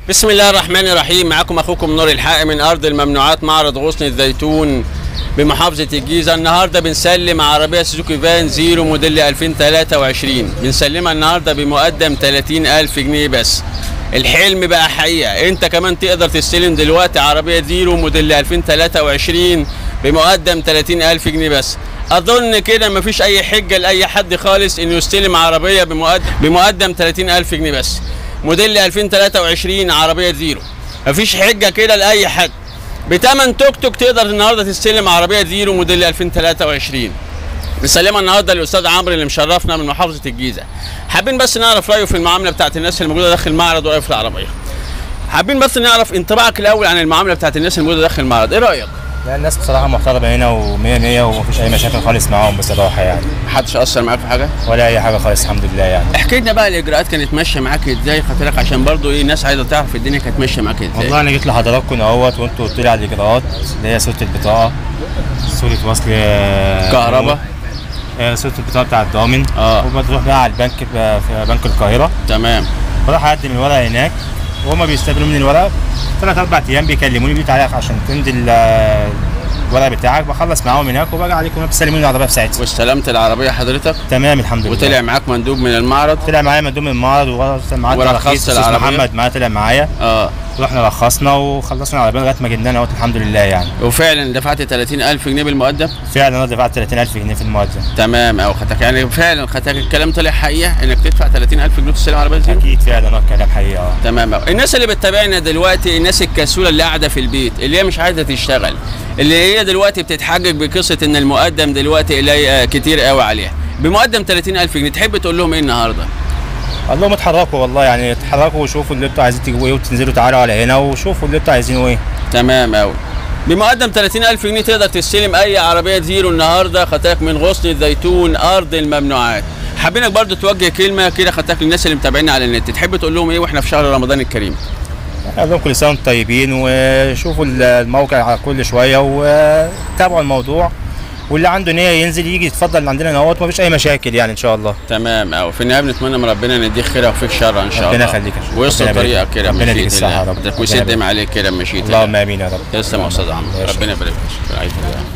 بسم الله الرحمن الرحيم معكم اخوكم نور الحق من ارض الممنوعات معرض غصن الزيتون بمحافظه الجيزه النهارده بنسلم عربيه سوزوكي فان زيرو موديل 2023 بنسلمها النهارده بمقدم 30000 جنيه بس الحلم بقى حقيقه انت كمان تقدر تستلم دلوقتي عربيه زيرو موديل 2023 بمقدم 30000 جنيه بس اظن كده مفيش اي حجه لاي حد خالص انه يستلم عربيه بمقدم بمقدم 30000 جنيه بس موديل 2023 عربيه زيرو مفيش حجه كده لاي حد بتمن توك توك تقدر النهارده تستلم عربيه زيرو موديل 2023 نسلمها النهارده للاستاذ عمرو اللي مشرفنا من محافظه الجيزه حابين بس نعرف رايه في المعامله بتاعت الناس اللي موجوده داخل المعرض ورايه في العربيه حابين بس نعرف انطباعك الاول عن المعامله بتاعت الناس اللي موجوده داخل المعرض ايه رايك لا الناس بصراحة محترمة هنا ومية مية ومفيش أي مشاكل خالص معاهم بصراحة يعني محدش اثر معاك في حاجه ولا أي حاجة خالص الحمد لله يعني احكي لنا بقى الاجراءات كانت ماشيه معاك ازاي خاطرك عشان برضو ايه الناس عايزه تعرف الدنيا كانت ماشيه معاك ازاي والله أنا جيت لحضراتكم اهوت وأنتوا قلتوا لي على الإجراءات اللي هي صورة البطاقة صورة وصل آه، كهرباء آه، صورة البطاقة بتاع الضامن آه. وبتروح بقى على البنك ب- في بنك القاهرة تمام بروح أقدم الورق هناك وهما بيستقبلوا مني الورق ثلاث أربع أيام بيكلموني بيقولوا تعالى عشان تمضي ال- الورق بتاعك بخلص معاهم هناك وبرجع عليكم بتسلموني العربية في ساعتها واستلمت العربيه حضرتك تمام الحمد لله وطلع معاك مندوب من المعرض طلع معايا مندوب من المعرض ووصل معاه ورخصت التراخيص أستاذ العربية؟ محمد معايا طلع معايا اه رحنا رخصنا وخلصنا العربيه لغايه ما جبناها اهوت الحمد لله يعني وفعلا دفعت 30000 جنيه بالمقدم فعلا انا دفعت 30000 جنيه في المقدم تمام او خدتك يعني فعلا خدتك الكلام طلع حقيقه انك تدفع 30000 جنيه تستلم عربيه زيرو اكيد فعلا اه الكلام حقيقه اه تمام أوي. الناس اللي بتتابعنا دلوقتي الناس الكسوله اللي قاعده في البيت اللي هي مش عايزه تشتغل اللي هي دلوقتي بتتحجج بقصه ان المقدم دلوقتي قليل كتير قوي عليها بمقدم 30000 جنيه تحب تقول لهم ايه النهارده قال لهم اتحركوا والله يعني اتحركوا وشوفوا اللي انتوا عايزين تجيبوا ايه وتنزلوا تعالوا على هنا وشوفوا اللي انتوا عايزينه ايه تمام قوي بمقدم 30000 جنيه تقدر تستلم اي عربيه زيرو النهارده خدتك من غصن الزيتون ارض الممنوعات حابينك برضو توجه كلمه كده خدتك للناس اللي متابعينا على النت تحب تقول لهم ايه واحنا في شهر رمضان الكريم قال لهم كل سنه وانتم طيبين وشوفوا الموقع على كل شويه وتابعوا الموضوع واللي عنده نيه ينزل يجي يتفضل عندنا اهوت مفيش اي مشاكل يعني ان شاء الله تمام قوي في النهايه بنتمنى من ربنا ان يديك خير وفيك شر ان شاء الله ربنا يخليك يا شيخ. ويسر ربنا يبارك طريقك فيك. كده ربنا يديك مشيئة الصحة يا الله رب. ربنا ويسدم يبارك عليك كده مشيئة اللهم الله امين يا رب تسلم يا استاذ عمرو ماشي. ربنا يبارك فيك رعاية الله